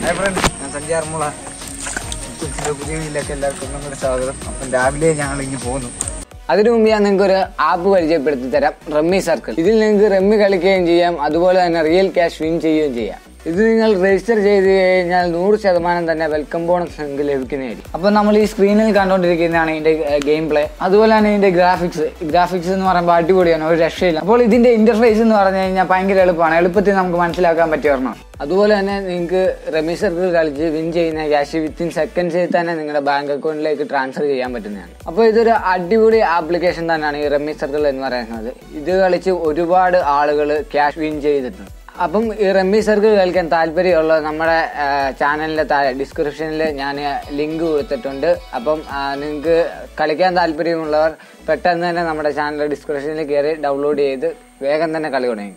Hi friends ഞാൻ സഞ്ചാർമുള കൊച്ചിന്റെ പുതിയ വീട്ടിലേക്ക് എല്ലാവർക്കും ഒന്നും കൂടെ സ്വാഗതം അപ്പം രാവിലെ ഞങ്ങൾ ഇനി പോകുന്നു അതിനു മുമ്പ് ഞാൻ നിങ്ങൾക്ക് ഒരു ആപ്പ് പരിചയപ്പെടുത്തി തരാം റമ്മി സർക്കിൾ ഇതിൽ നിങ്ങൾക്ക് റമ്മി കളിക്കുകയും ചെയ്യാം അതുപോലെ തന്നെ റിയൽ ക്യാഷ് വിൻ ചെയ്യുകയും ചെയ്യാം ഇത് നിങ്ങൾ രജിസ്റ്റർ ചെയ്ത് കഴിഞ്ഞാൽ നൂറ് ശതമാനം തന്നെ വെൽക്കം ബോണസ് നിങ്ങൾക്ക് ലഭിക്കുന്നതായിരിക്കും അപ്പോൾ നമ്മൾ ഈ സ്ക്രീനിൽ കണ്ടുകൊണ്ടിരിക്കുന്നതാണ് ഇതിന്റെ ഗെയിം പ്ലേ അതുപോലെ തന്നെ ഇതിന്റെ ഗ്രാഫിക്സ് ഗ്രാഫിക്സ് എന്ന് പറയുമ്പോൾ അടിപൊളിയാണ് ഒരു രക്ഷയില്ല അപ്പോൾ ഇതിന്റെ ഇന്റർഫേസ് എന്ന് പറഞ്ഞു കഴിഞ്ഞാൽ ഭയങ്കര എളുപ്പമാണ് എളുപ്പത്തിൽ നമുക്ക് മനസ്സിലാക്കാൻ പറ്റിയ ഒരെണ്ണം അതുപോലെ തന്നെ നിങ്ങൾക്ക് റെമി സർക്കിൾ കളിച്ച് വിൻ ചെയ്യുന്ന ക്യാഷ് വിത്തിൻ സെക്കൻഡ്സിൽ തന്നെ നിങ്ങളുടെ ബാങ്ക് അക്കൗണ്ടിലേക്ക് ട്രാൻസ്ഫർ ചെയ്യാൻ പറ്റുന്നതാണ് അപ്പോൾ ഇതൊരു അടിപൊളി ആപ്ലിക്കേഷൻ തന്നെയാണ് ഈ റെമി സർക്കിൾ എന്ന് പറയുന്നത് ഇത് കളിച്ച് ഒരുപാട് ആളുകൾ ക്യാഷ് വിൻ ചെയ്തിട്ടുണ്ട് അപ്പം ഈ റമ്മി സർക്കിൾ കളിക്കാൻ താല്പര്യമുള്ള നമ്മുടെ ചാനലിന്റെ താഴെ ഡിസ്ക്രിപ്ഷനിൽ ഞാൻ ലിങ്ക് കൊടുത്തിട്ടുണ്ട് അപ്പം നിങ്ങൾക്ക് കളിക്കാൻ താല്പര്യമുള്ളവർ പെട്ടെന്ന് തന്നെ നമ്മുടെ ചാനൽ ഡിസ്ക്രിപ്ഷനിൽ കയറി ഡൗൺലോഡ് ചെയ്ത് വേഗം തന്നെ കളി തുടങ്ങിക്കും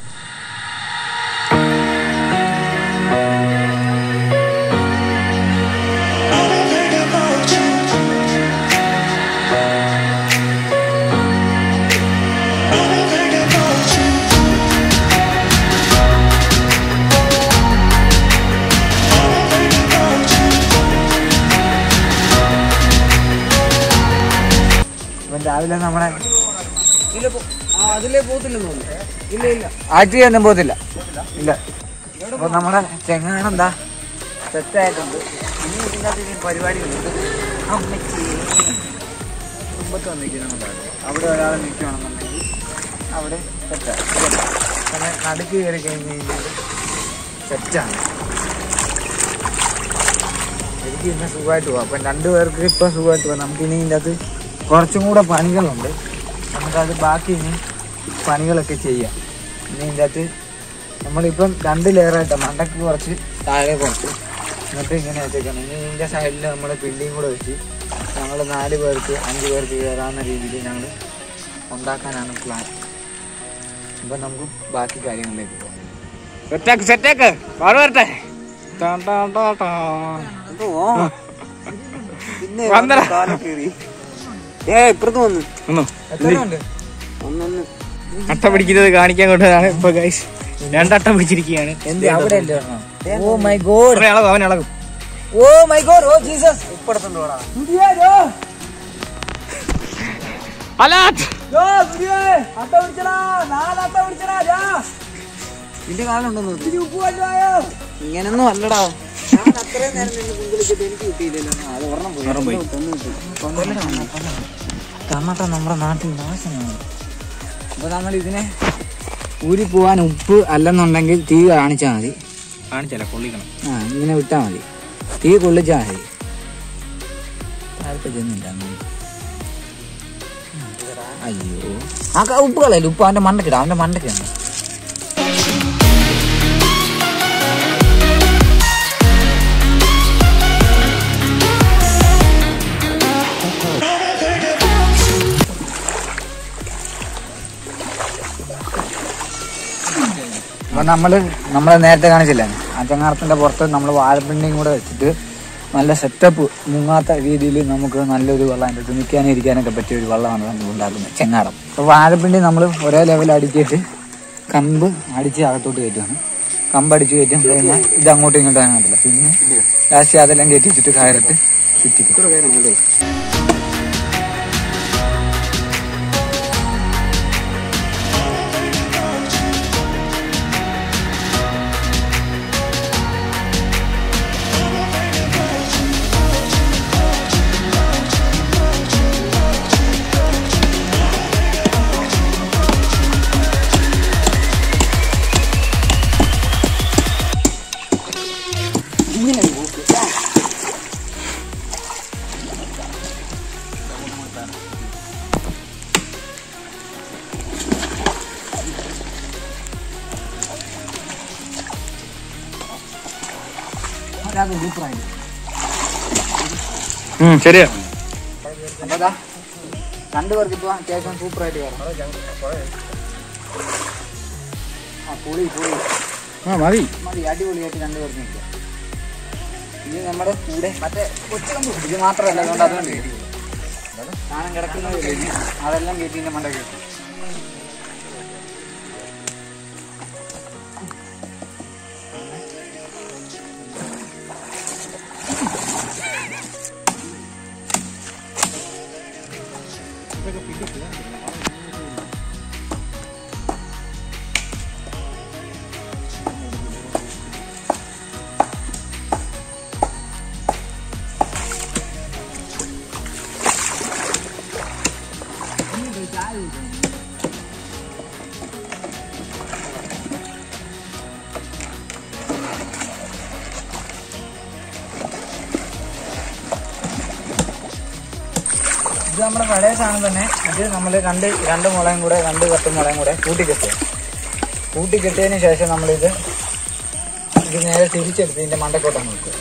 അപ്പം രാവിലെ നമ്മളെ അതിലേ പോകത്തില്ലെന്ന് തോന്നുന്നു ഇല്ല ഇല്ല ആക്റ്റീവ് ഒന്നും പോകത്തില്ല ഇല്ല അപ്പൊ നമ്മുടെ ചെങ്ങാനം എന്താ സെറ്റായിട്ടുണ്ട് ഇനി ഇതിൻ്റെ അകത്ത് ഇനി പരിപാടികളുണ്ട് അമ്മച്ചി മുമ്പത്ത് വന്നിരിക്കുന്നുണ്ടാവും അവിടെ ഒരാൾ നിൽക്കുകയാണെന്നുണ്ടെങ്കിൽ അവിടെ സെറ്റാണ് അങ്ങനെ നടുക്ക് കയറി കഴിഞ്ഞ് കഴിഞ്ഞാൽ സെറ്റാണ് എനിക്ക് ഇന്ന് സുഖമായിട്ട് പോവാം അപ്പം രണ്ടു പേർക്ക് ഇപ്പം സുഖമായിട്ട് പോവാം നമുക്ക് ഇനി ഇതിൻ്റെ അകത്ത് കുറച്ചും കൂടെ പണികളുണ്ട് നമുക്കത് ബാക്കി ഇനി പണികളൊക്കെ ചെയ്യാം ഇനി ഇതിൻ്റെ അകത്ത് നമ്മളിപ്പം രണ്ട് ലെയറായിട്ട് മണ്ടക്ക് കുറച്ച് താഴെ കുറച്ച് എന്നിട്ട് ഇങ്ങനെ വെച്ചേക്കണം ഇനി ഇതിൻ്റെ സൈഡിൽ നമ്മൾ ബിൽഡിങ് കൂടെ വെച്ച് ഞങ്ങൾ നാല് പേർക്ക് അഞ്ച് പേർക്ക് കയറാവുന്ന രീതിയിൽ ഞങ്ങൾ ഉണ്ടാക്കാനാണ് പ്ലാൻ അപ്പം നമുക്ക് ബാക്കി കാര്യങ്ങളിലേക്ക് പോകാം സെറ്റാക്ക് സെറ്റാക്ക് പാട് വരട്ടെ ഏ ഇപ്പുറത്ത് വന്നു എത്രയുണ്ട് ഒന്നൊന്ന് അട്ട പിടിക്കുന്നത് കാണിക്കാൻ കൊണ്ടതാണ് ഇപ്പൊ ഗൈസ് രണ്ടട്ട പിടിച്ചിരിക്കുകയാണ് എന്ത് അവിടെ അല്ലേ ഓ മൈ ഗോഡ് അവൻ ഇളകും അവൻ ഇളകും oh my god oh Jesus ഇപ്പുറത്തുണ്ടോടാ അലാറ്റ് ഇതിന്റെ കാലുണ്ടെന്ന് ഇങ്ങനൊന്നും അല്ലടാ ഞാൻ അത്രയും നേരം നിന്ന് കുങ്കുളിച്ചിട്ട് എനിക്ക് കിട്ടിയില്ലല്ലോ അത് ഒരെണ്ണം പോയി കർണാടക നമ്മുടെ നാട്ടിൽ നാശമാണ് അപ്പൊ നമ്മൾ ഇതിനെ ഊരി പോവാൻ ഉപ്പ് അല്ലെന്നുണ്ടെങ്കിൽ തീ കാണിച്ചാൽ മതി കാണിച്ചല്ല കൊള്ളിക്കണം ആ ഇങ്ങനെ വിട്ടാൽ മതി തീ കൊള്ളിച്ചാൽ മതി താഴത്തെ ചെന്നില്ല അങ്ങനെ. അയ്യോ ആ ക- ഉപ്പ് കളയല്ല ഉപ്പ് അവന്റെ മണ്ടക്കിടാം അവന്റെ മണ്ടക്കാണ് അപ്പൊ നമ്മള് നമ്മളെ നേരത്തെ കാണിച്ചില്ലേ ആ ചങ്ങാറത്തിന്റെ പുറത്ത് നമ്മൾ വാഴപ്പിണ്ടിയും കൂടെ വെച്ചിട്ട് നല്ല സെറ്റപ്പ് മുങ്ങാത്ത രീതിയിൽ നമുക്ക് നല്ലൊരു വെള്ളം അതിൻ്റെ അടുത്ത് നിൽക്കാനും ഇരിക്കാനൊക്കെ പറ്റിയ ഒരു വെള്ളമാണ് നമ്മൾ ഉണ്ടാക്കുന്നത് ചെങ്ങാടം അപ്പോൾ വാഴപ്പിണ്ടി നമ്മൾ ഒരേ ലെവൽ അടിച്ചിട്ട് കമ്പ് അടിച്ച് അകത്തോട്ട് കയറ്റുകയാണ് കമ്പ് അടിച്ച് കയറ്റും കഴിഞ്ഞാൽ ഇത് അങ്ങോട്ടും ഇങ്ങോട്ടും അങ്ങോട്ടില്ല പിന്നെ ലാസ്റ്റ് അതെല്ലാം കയറ്റി വെച്ചിട്ട് കയറിട്ട് ചുറ്റിക്കും ശരിയാ അപ്പൊ ദാ, രണ്ടുപേർക്ക് ഇപ്പൊ അത്യാവശ്യം സൂപ്പറായിട്ട് കയറാം ആ പുളി പുളി ആ മതി മതി അടിപൊളിയായിട്ട് രണ്ടുപേർക്ക് നിൽക്കാം ഇത് നമ്മുടെ കൂടെ മറ്റേ കൊച്ചുകമ്പ് ഇത് മാത്രമല്ല അതുകൊണ്ട് അതുകൊണ്ട് സാധനം കിടക്കുന്നത് അതെല്ലാം കയറ്റിന്റെ മണ്ട കയറ്റി ഇത് നമ്മുടെ പഴയ സാധനം തന്നെ ഇത് നമ്മൾ രണ്ട് രണ്ട് മുളയും കൂടെ രണ്ട് കട്ട് മുളയും കൂടെ കൂട്ടിക്കെട്ടുക കൂട്ടിക്കെട്ടിയതിന് ശേഷം നമ്മളിത് ഇത് നേരെ തിരിച്ചെടുത്ത് ഇതിന്റെ മണ്ടക്കോട്ടം നോക്കുക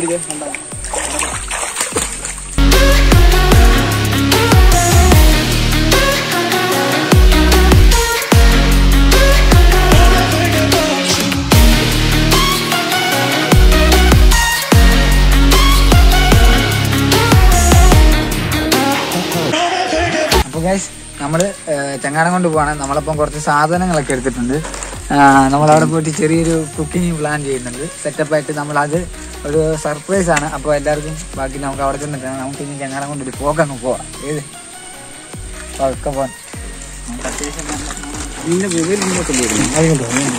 അപ്പോൾ ഗൈസ് നമ്മൾ ചങ്ങാടം കൊണ്ട് പോവാണ് നമ്മളപ്പം കുറച്ച് സാധനങ്ങളൊക്കെ എടുത്തിട്ടുണ്ട് ആ, നമ്മളവിടെ പോയിട്ട് ചെറിയൊരു കുക്കിംഗ് പ്ലാൻ ചെയ്യുന്നുണ്ട് സെറ്റപ്പായിട്ട് നമ്മളത് ഒരു സർപ്രൈസ് ആണ് അപ്പോൾ എല്ലാവർക്കും ബാക്കി നമുക്ക് അവിടെ ചെന്നിട്ട് നമുക്ക് ഇനി ചങ്ങാടം കൊണ്ട് ഒരു പോക്കങ്ങ് പോവാം ഏത് ഒക്കെ പോവാൻ നമുക്ക് അത്യാവശ്യം നല്ല- നിന്റെ മൊബൈൽ മുന്നോട്ട് പോയിരുന്നു അതുകൊണ്ട് പോവാം.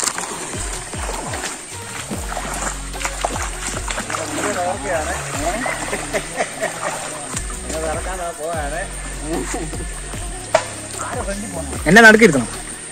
എന്നെ നടക്കിരുത്തണം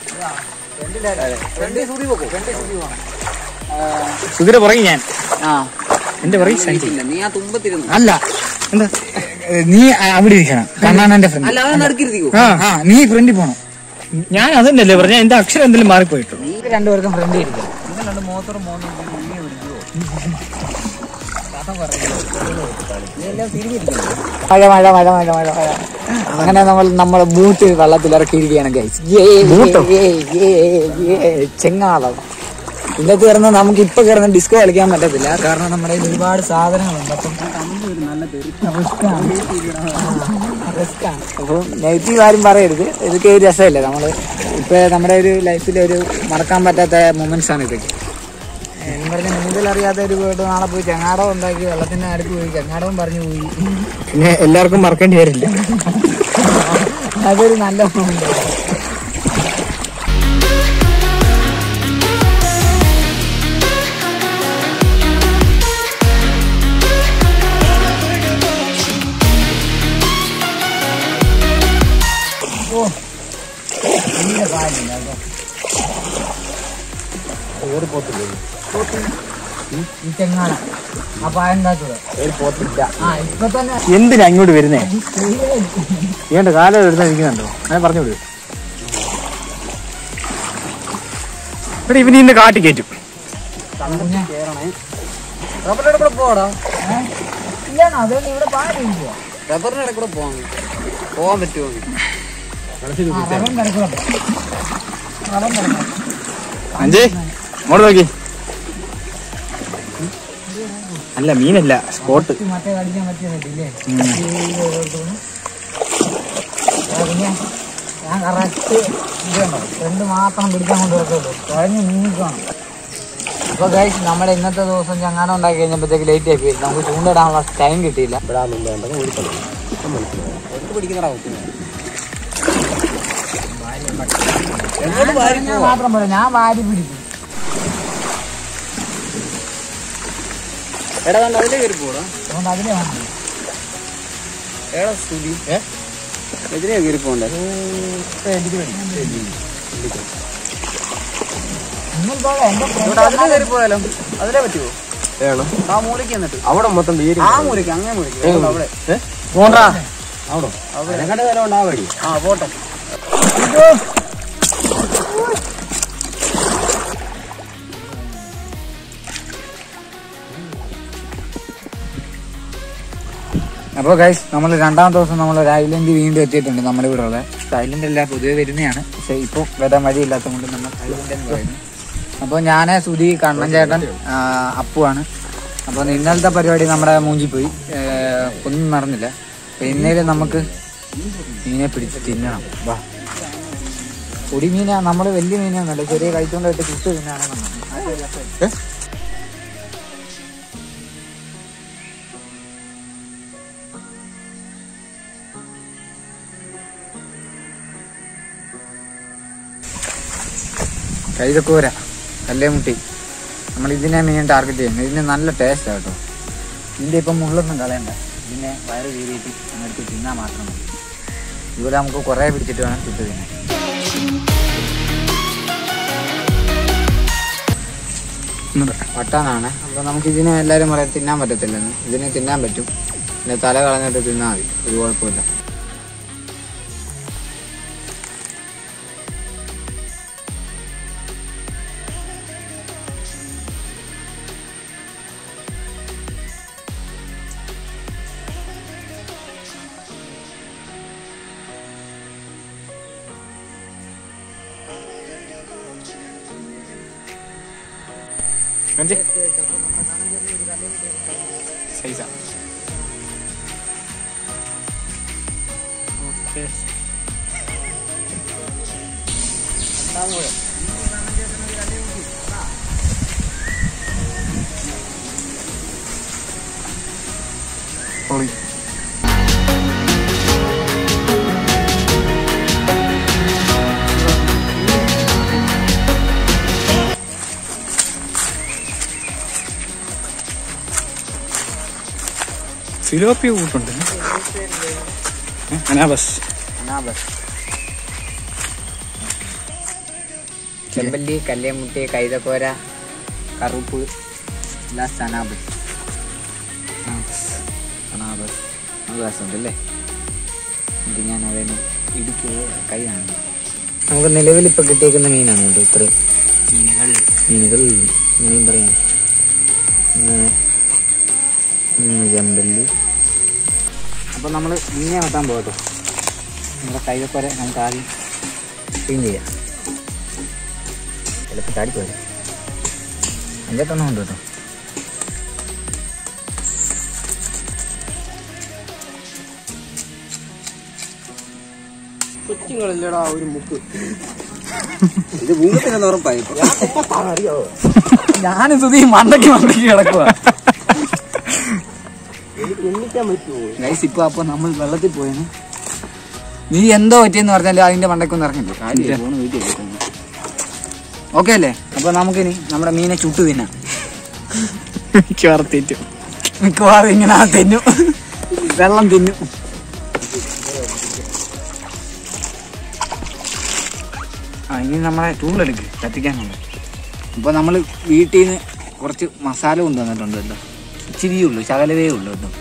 സുധീര പുറകെ ഞാൻ ആ എന്റെ പുറകെ സഞ്ചി ഇല്ല നീ ആ തുമ്പത്തിരുന്നു അല്ല എന്താ ഏ, നീ ആ, അവിടെ ഇരിക്കണം കണ്ണാണന്റെ ഫ്രണ്ട് അല്ല അത് നടക്കിരുത്തിക്കോ ആ ആ നീ ഫ്രണ്ടിൽ പോണം ഞാൻ അതന്നെയല്ലേ പറഞ്ഞ എന്റെ അക്ഷരം എന്തെങ്കിലും മാറിപ്പോയിട്ടു നിങ്ങൾക്ക് രണ്ടുപേർക്കും ഫ്രണ്ട് ഇരിക്കാം നിങ്ങളുടെ മോത്തോട് മോന്നു മഴ മഴ മഴ മഴ മഴ മഴ അങ്ങനെ നമ്മൾ നമ്മളെ ബൂട്ട് വെള്ളത്തിൽ ഇറക്കിയിരിക്കുകയാണ് ഗൈസ് ചെങ്ങാളം ഇന്നത്തെ കിടന്ന് നമുക്ക് ഇപ്പൊ കിടന്ന് ഡിസ്കോ കളിക്കാൻ പറ്റത്തില്ല കാരണം നമ്മുടെ കയ്യിൽ ഒരുപാട് സാധനങ്ങളുണ്ട് അപ്പം റിസ്ക്കാണ് അപ്പം നെഗറ്റീവ് ആരും പറയരുത് ഇതൊക്കെ ഒരു രസമല്ലേ നമ്മള് ഇപ്പൊ നമ്മുടെ ഒരു ലൈഫിൽ ഒരു മറക്കാൻ പറ്റാത്ത മൊമെന്റ്സ് ആണ് ഇതൊക്കെ എന്ന് പറഞ്ഞ നീന്തൽ അറിയാത്ത ഒരു വീട് നാളെ പോയി ചെങ്ങാടം ഉണ്ടാക്കി വെള്ളത്തിന്റെ അടുത്ത് പോയി ചെങ്ങാടവും പറഞ്ഞു പോയി പിന്നെ എല്ലാവർക്കും മറക്കേണ്ടി വരില്ല അതൊരു നല്ല moment. ഓ, വലിയ പാലില്ല കേട്ടോ. ഈ- ഈ ചെങ്ങാട ആ പായം എന്താ ആ ഇപ്പൊ തന്നെ എന്തിനാ ഇങ്ങോട്ട് വരുന്നേ ഇവന്റെ കാലം എടുത്ത് ഇരിക്കുന്നുണ്ടോ അങ്ങനെ പറഞ്ഞു വിടുക ഇവിടെ ഇവന് ഇന്ന് കാട്ടി കയറ്റും റബ്ബറിന്റെ കൂടെ പോടാ ഇല്ലാണോ അതുകൊണ്ട് ഇവിടെ പാലില്ല റബ്ബറിന്റെ ഇടയിൽ കൂടെ പോവാൻ പോവാൻ പറ്റുമോ റവൻ കിടക്കുന്നുണ്ട് റവൻ കിടക്കണം അഞ്ചേ അങ്ങോട്ട് നോക്കി അല്ല മീനല്ല സ്പോട്ട് മറ്റേ കടിക്കാൻ പറ്റിയതല്ലേ ഞാൻ കറക്റ്റ് ഇതുണ്ടോ രണ്ട് മാത്രം പിടിക്കാൻ കൊണ്ട് വെക്കുള്ളൂ കഴിഞ്ഞ് നീങ്ങിക്കണം അപ്പൊ ഗൈസ് നമ്മുടെ ഇന്നത്തെ ദിവസം ചങ്ങാടം ഉണ്ടാക്കി കഴിഞ്ഞപ്പോഴത്തേക്ക് ലേറ്റ് ആയി പോയി നമുക്ക് ചൂണ്ടിടാനുള്ള ടൈം കിട്ടിയില്ല പിടിക്കുന്നടാ ഞാൻ മാത്രം പറയാം ഞാൻ വാരി പിടിക്കും എടാ കണ്ട അതിലേ കയറി പോടാ അതുകൊണ്ട് അതിനെ വേണം ഏടാ സ്തുതി എതിരെ കയറി പോണ്ടേ നിങ്ങൾക്ക് എന്റെ ഇവിടെ അതിലേ കയറി പോയാലോ അതിലേ പറ്റുമോ ആ മൂലയ്ക്ക് എന്നിട്ട് അവിടെ മൊത്തം വീര് ആ മൂലയ്ക്ക് അങ്ങനെ മൂലയ്ക്ക് അവിടെ പോണ്ടാ അവിടെ അവിടെ നേരം ഉണ്ടാവടി ആ പോട്ടെ അപ്പോൾ ഗൈസ് നമ്മൾ രണ്ടാമത്തെ ദിവസം നമ്മൾ ഒരു ഐലൻഡ് വീണ്ടും എത്തിയിട്ടുണ്ട് നമ്മുടെ ഇവിടെ ഉള്ള ഐലൻഡ് അല്ല പൊതുവെ വരുന്നതാണ് പക്ഷെ ഇപ്പോൾ വരാൻ വഴിയില്ലാത്തത് കൊണ്ട് നമ്മൾ ഐലൻഡ് എന്ന് പറയുന്നു അപ്പോൾ ഞാൻ സുധി കണ്ണൻ ചേട്ടൻ ആ, അപ്പുവാണ് അപ്പോൾ ഇന്നലത്തെ പരിപാടി നമ്മുടെ മൂഞ്ചി പോയി ഏ, ഒന്നും നടന്നില്ല അപ്പോൾ ഇന്നലെ നമുക്ക് മീനെ പിടിച്ച് തിന്നണം വാ പൊടി മീനാ നമ്മൾ വലിയ മീനൊന്നുമല്ല ചെറിയ കഴിച്ചുകൊണ്ടിട്ട് ചുട്ട് തിന്നാണ് നമ്മൾ കൈതക്കൂര കല്ലേമുട്ടി നമ്മൾ ഇതിനെ മീൻ ടാർഗറ്റ് ചെയ്യുന്നത് ഇതിന് നല്ല ടേസ്റ്റാണ് കേട്ടോ ഇതിൻ്റെ ഇപ്പം മുള്ളൊന്നും കളയണ്ട ഇതിനെ വയറ് കീറിയിട്ട് അങ്ങോട്ട് തിന്നാൽ മാത്രം മതി ഇതുപോലെ നമുക്ക് കുറേ പിടിച്ചിട്ട് വേണം ചുട്ട് തിന്നാൻ വട്ടാനാണ് അപ്പോൾ നമുക്ക് ഇതിനെ എല്ലാവരും പറയാം തിന്നാൻ പറ്റത്തില്ലെന്ന് ഇതിനെ തിന്നാൻ പറ്റും പിന്നെ തല കളഞ്ഞിട്ട് തിന്നാൽ മതി ഒരു കുഴപ്പമില്ല കാണിച്ചേ സൈസാ ഓക്കെ പൊളി ഫിലോപ്പിയ കൂട്ടുണ്ട് അനാബസ് ചെമ്പല്ലി കല്ലേമുട്ടി കൈതക്കോര കറുപ്പ് എല്ലാം സനാബസ് അനാബസ് നല്ല രസമുണ്ട് അല്ലേ ഇത് ഞാൻ അതിന് ഇടുക്കി കൈ കാണുന്നു നമുക്ക് നിലവിൽ ഇപ്പൊ കിട്ടിയേക്കുന്ന മീനാണ് കേട്ടോ ഇത്ര മീനുകൾ മീനുകൾ ഇങ്ങനെയും പറയാം ഇങ്ങനെ ഇന്ന് ചെമ്പല്ലി അപ്പം നമ്മൾ മീനെ വെട്ടാൻ പോകട്ടോ നമ്മുടെ കൈതക്കോര നമുക്ക് ആദ്യം ക്ലീൻ ചെയ്യാം ചിലപ്പോൾ ചാടിപ്പോയി അഞ്ചെട്ടെണ്ണം ഉണ്ട് കേട്ടോ കൊച്ചുങ്ങളില്ലടാ ഒരു മുക്ക് ഇത് ഭൂമത്തിന് ഉറപ്പായി ഞാൻ സുധി മണ്ടയ്ക്ക് മണ്ടയ്ക്ക് കിടക്കുക ഗൈസ് ഇപ്പൊ അപ്പൊ നമ്മൾ വെള്ളത്തിൽ പോയെന്ന് നീ എന്തോ പറ്റിയെന്ന് പറഞ്ഞാൽ അതിന്റെ മണ്ടയ്ക്കൊന്നും ഇറങ്ങില്ല ഓക്കെ അല്ലേ അപ്പൊ നമുക്കിനി നമ്മുടെ മീനെ ചുട്ടു തിന്നാം ചേർത്തിട്ട് മിക്കവാറും ഇങ്ങനെ ആ തിന്നും വെള്ളം തിന്നും ആ ഇനി നമ്മളെ ടൂളെടുക്ക് കത്തിക്കാനുള്ള അപ്പോൾ നമ്മൾ വീട്ടിൽ നിന്ന് കുറച്ച് മസാല കൊണ്ടുവന്നിട്ടുണ്ട് കേട്ടോ ഇച്ചിരിയേ ഉള്ളൂ ശകലവേ ഉള്ളൂ കേട്ടോ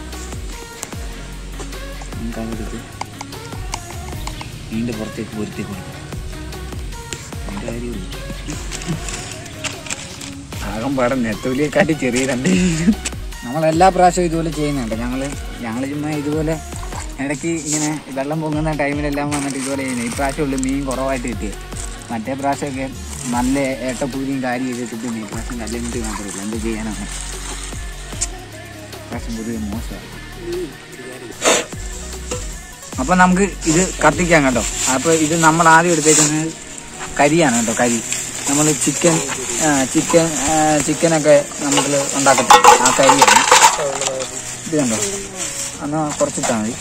നമുക്ക് അതെടുത്ത് മീൻ്റെ പുറത്തേക്ക് പൊരുത്തി കൊടുക്കും അതിൻ്റെ കാര്യമുള്ളൂ ആകം പാടം നെത്തോലിയെക്കാട്ടി ചെറിയ രണ്ട് നമ്മൾ എല്ലാ പ്രാവശ്യവും ഇതുപോലെ ചെയ്യുന്നുണ്ട് ഞങ്ങൾ ഞങ്ങൾ ചുമ്മാ ഇതുപോലെ ഇടയ്ക്ക് ഇങ്ങനെ വെള്ളം പൊങ്ങുന്ന ടൈമിലെല്ലാം വന്നിട്ട് ഇതുപോലെ ചെയ്യുന്നത് ഇപ്രാവശ്യം ഉള്ളു മീൻ കുറവായിട്ട് കിട്ടിയത് മറ്റേ പ്രാവശ്യമൊക്കെ നല്ല ഏട്ടപ്പൂരിയും കാര്യം ചെയ്ത് കിട്ടുന്നു ഇപ്രാവശ്യം നല്ല മീൻ മാത്രമല്ല എന്ത് ചെയ്യാനാണ് ഇപ്രാവശ്യം പൊതുവെ മോശമാണ് അപ്പം നമുക്ക് ഇത് കത്തിക്കാം കേട്ടോ അപ്പോൾ ഇത് നമ്മൾ ആദ്യം എടുത്തേക്കുന്നത് കരിയാണ് കേട്ടോ കരി നമ്മൾ ചിക്കൻ ചിക്കൻ ചിക്കനൊക്കെ നമുക്ക് ഉണ്ടാക്കത്തില്ല ആ കരിയാണ് ഇത് കണ്ടോ എന്നാൽ കുറച്ചിട്ടാൽ മതി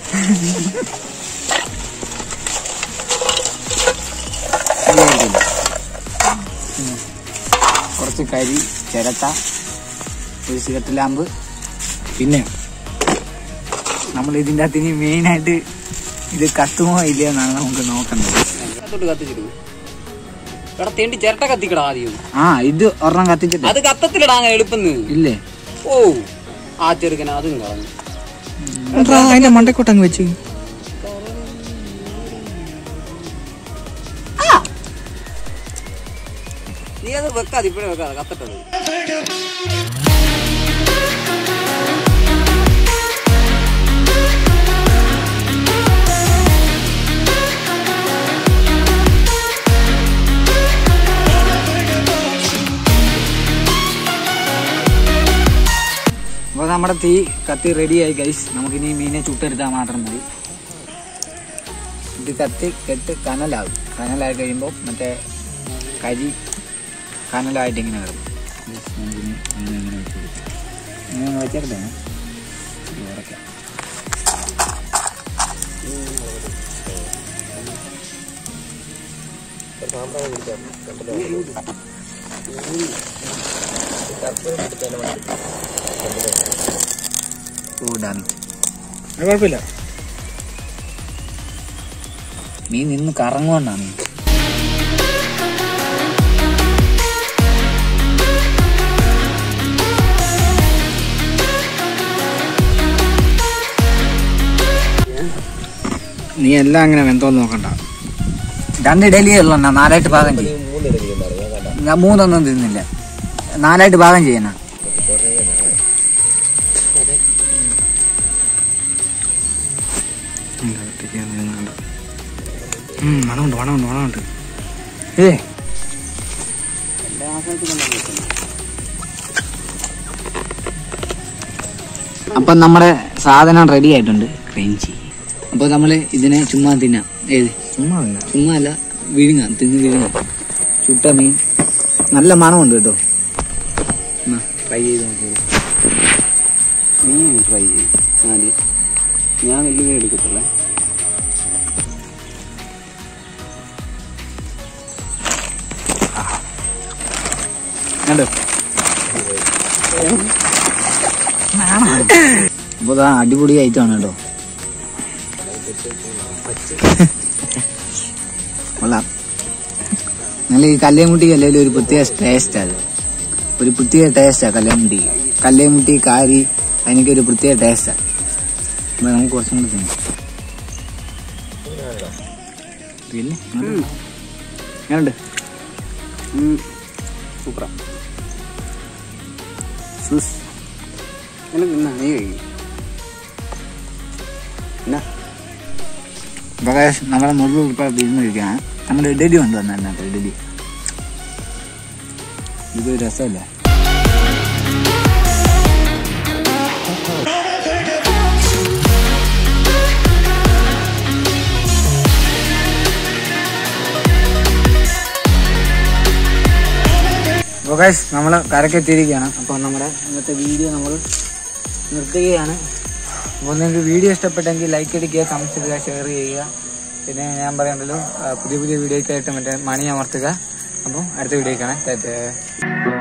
ശരിയായിട്ടില്ല. ഉം. കുറച്ച് കരി ചിരട്ട ഒരു സിഗരറ്റ് ലാമ്പ് പിന്നെ നമ്മൾ ഇതിൻ്റെ അകത്ത് ഇനി മെയിനായിട്ട് ഇത് കത്തുമോ ഇല്ലയോ എന്നാണ് നമുക്ക് നോക്കേണ്ടത് തൊട്ട് കത്തിച്ചിരുന്നു എടാ തേണ്ടി ചിരട്ട കത്തിക്കടാ ആദ്യം ആ ഇത് ഒരെണ്ണം കത്തിച്ചിട്ട് അത് കത്തത്തിലടാ അങ്ങനെ എളുപ്പം ഇല്ലേ ഓ ആ ചെറുക്കന അതും കളഞ്ഞു അതിന്റെ മണ്ടക്കോട്ടങ്ങ് വെച്ച് നീ അത് വെക്കാതെ ഇപ്പഴേ വെക്കാതെ കത്തട്ടത് അപ്പോൾ നമ്മുടെ തീ കത്തി റെഡിയായി ഗൈസ് നമുക്കിനി മീനെ ചുട്ടെടുത്താൽ മാത്രം മതി ഇത് കത്തി കെട്ട് കനലാവും കനലായി കഴിയുമ്പോൾ മറ്റേ കരി കനലായിട്ട് ഇങ്ങനെ കിടക്കും Guys, നമുക്കിനി മീനെ ഇങ്ങനെ വെച്ച് കൊടുക്കാം ഇങ്ങനെ ഒന്ന് വെച്ചെടുത്തേ ഇത് ഉറക്കാം ചൂടാണ് കുഴപ്പമില്ല മീൻ നിന്ന് കറങ്ങുകൊണ്ടാണ് നീ എല്ലാം അങ്ങനെ വെന്തോന്ന് നോക്കണ്ട രണ്ട് ഇഡലി ഉള്ളണ്ട നാലായിട്ട് പാകം ചെയ്യും ഞാൻ മൂന്നൊന്നും തിന്നില്ല നാലായിട്ട് പാകം ചെയ്യണ മണമുണ്ട് മണമുണ്ട് മണമുണ്ട് ഏ അപ്പം നമ്മുടെ സാധനം റെഡി ആയിട്ടുണ്ട് ക്രഞ്ചി അപ്പോൾ നമ്മൾ ഇതിനെ ചുമ്മാ തിന്നാം ഏത് ചുമ്മാ തന്നെ ചുമ്മാ അല്ല വിഴുങ്ങാം തിന്ന് വിഴുങ്ങാം ചുട്ട മീൻ നല്ല മണമുണ്ട് കേട്ടോ ട്രൈ ചെയ്ത് നോക്കൂ നീ ട്രൈ ചെയ്യും ആദ്യം ഞാൻ വലിയ എടുക്കത്തുള്ളേ കണ്ടോ അപ്പൊ ഇതാ അടിപൊളി ഐറ്റമാണ് കേട്ടോ കൊള്ളാം നല്ല ഈ കല്ലേമുട്ടിക്ക് അല്ലെങ്കിൽ ഒരു പ്രത്യേക ടേസ്റ്റ് അത് ഒരു പ്രത്യേക ടേസ്റ്റാ കല്ലേമുട്ടിക്ക് കല്ലേമുട്ടി കാരി അതിനൊക്കെ ഒരു പ്രത്യേക ടേസ്റ്റാ അപ്പൊ നമുക്ക് കുറച്ചും കൂടി തിന്നാം പിന്നെ എങ്ങനെയുണ്ട് സൂപ്പറാ സൂസ് എന്നെ തിന്നാ നീ കഴിക്കും എന്നാ അപ്പൊ guys, നമ്മുടെ മുറിവ് ഇപ്പൊ ഇരുന്ന് കഴിക്കാണ് നമ്മുടെ ഇഡലി കൊണ്ടുവന്നു അതിനകത്ത് ഇഡലി ഇത് രസമല്ല അപ്പോൾ ഗൈസ് നമ്മൾ കരക്കെത്തിയിരിക്കുകയാണ് അപ്പോൾ നമ്മുടെ ഇന്നത്തെ വീഡിയോ നമ്മൾ നിർത്തുകയാണ് അപ്പോൾ നിങ്ങൾക്ക് വീഡിയോ ഇഷ്ടപ്പെട്ടെങ്കിൽ ലൈക്ക് അടിക്കുക കമൻസ് ഇടുക ഷെയർ ചെയ്യുക പിന്നെ ഞാൻ പറയണ്ടല്ലോ ആ, പുതിയ പുതിയ വീഡിയോയ്ക്കായിട്ട് മറ്റേ മണി അമർത്തുക അപ്പോൾ അടുത്ത വീഡിയോ കാണാം